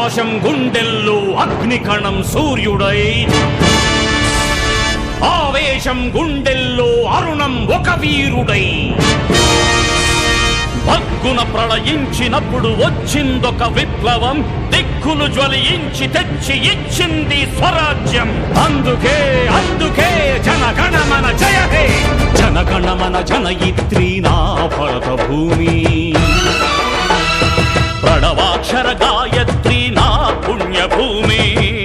ఆకాశం గుండెల్లో అగ్నికణం సూర్యుడై ఆవేశం గుండెల్లో అరుణం ఒక వీరుడై భగ్గున ప్రళయించినప్పుడు వచ్చిందొక విప్లవం దిక్కులు జ్వలించి తెచ్చి ఇచ్చింది స్వరాజ్యం అందుకే అందుకే జనగణమన జయ హే జనగణమన జనయిత్రి నా భరత భూమి ప్రణవాక్షర గాయత్రి నా పుణ్యభూమి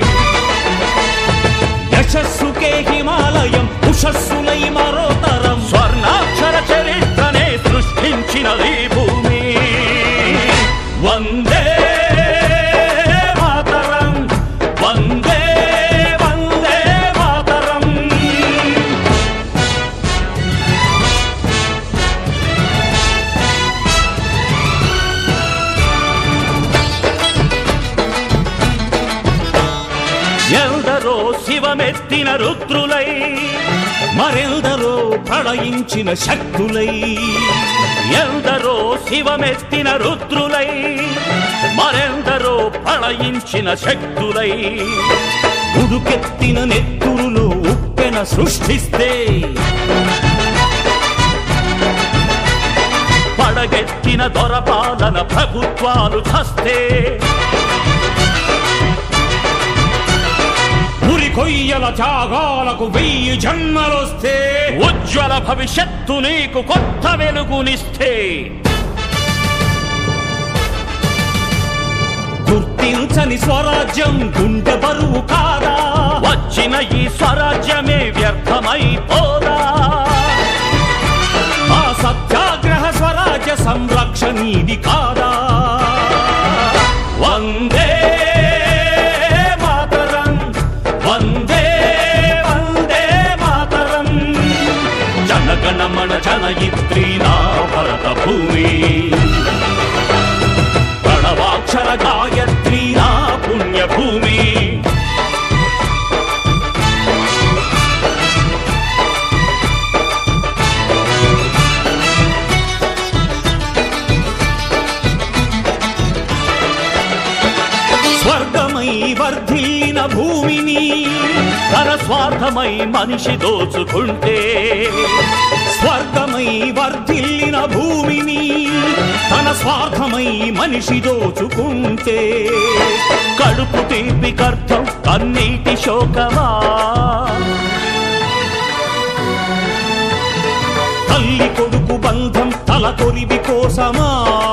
యశస్సుకే హిమాలయం ఉషస్సులై మరోతరం స్వర్ణాక్షర చరిత్రనే సృష్టించినది భూమి వందే మాతరం వందే వందే మాతరం ఎందరో శివమెత్తిన రుద్రులై మరెందరో ప్రళయించిన శక్తులై ఎందరో శివమెత్తిన రుద్రులై మరెందరో ప్రళయించిన శక్తులై ఉడుకెత్తిన నెత్తురులు ఉప్పెన సృష్టిస్తే పడగెత్తిన దొరపాలన ప్రభుత్వాలు చస్తే ఉరి కొయ్యల త్యాగాలకు వెయ్యి జన్మలొస్తే ఉజ్వల భవిష్యత్తు నీకు కొత్త వెలుగునిస్తే గుర్తించని స్వరాజ్యం గుండె బరువు కాదా వచ్చిన ఈ స్వరాజ్యమే వ్యర్థమైపోదా ఆ సత్యాగ్రహ స్వరాజ్య సంరక్షణీది కాదా వందే మాతరం వందే వందే మాతరం జనగణమన జనయిత్రి నా భరత భూమి ప్రణవాక్షర గాయత్రి నా పుణ్యభూమి స్వర్గమై వర్ధిల్లిన భూమిని తన స్వార్థమై మనిషి దోచుకుంటే స్వర్గమై వర్ధిల్లిన భూమిని తన స్వార్థమై మనిషి దోచుకుంటే కడుపు తీపికర్థం కన్నీటి శోకమా తల్లి కొడుకు బంధం తల కొరివి కోసమా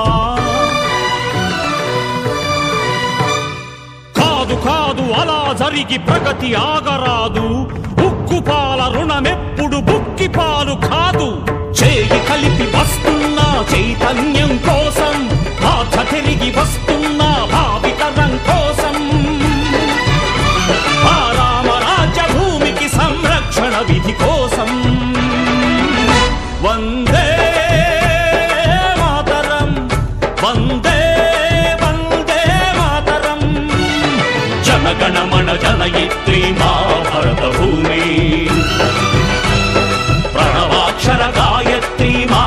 కాదు కాదు అలా జరిగి ప్రగతి ఆగరాదు ఉక్కుపాల రుణమెప్పుడు బుక్కి పాలు కాదు చేయి కలిపి వస్తున్న చైతన్యం కోసం బాధ తిరిగి వస్తున్న భావితరం కోసం ఆ రామరాజ్య భూమికి సంరక్షణ విధి కోసం వందే మాతరం వందే వందే మాతరం జనగణమన జనయిత్రి మా భరత భూమి ప్రణవాక్షర గాయత్రి మా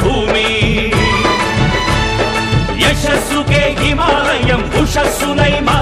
పుణ్యభూమి యశస్సుకే హిమాలయం ఉషస్సులై మా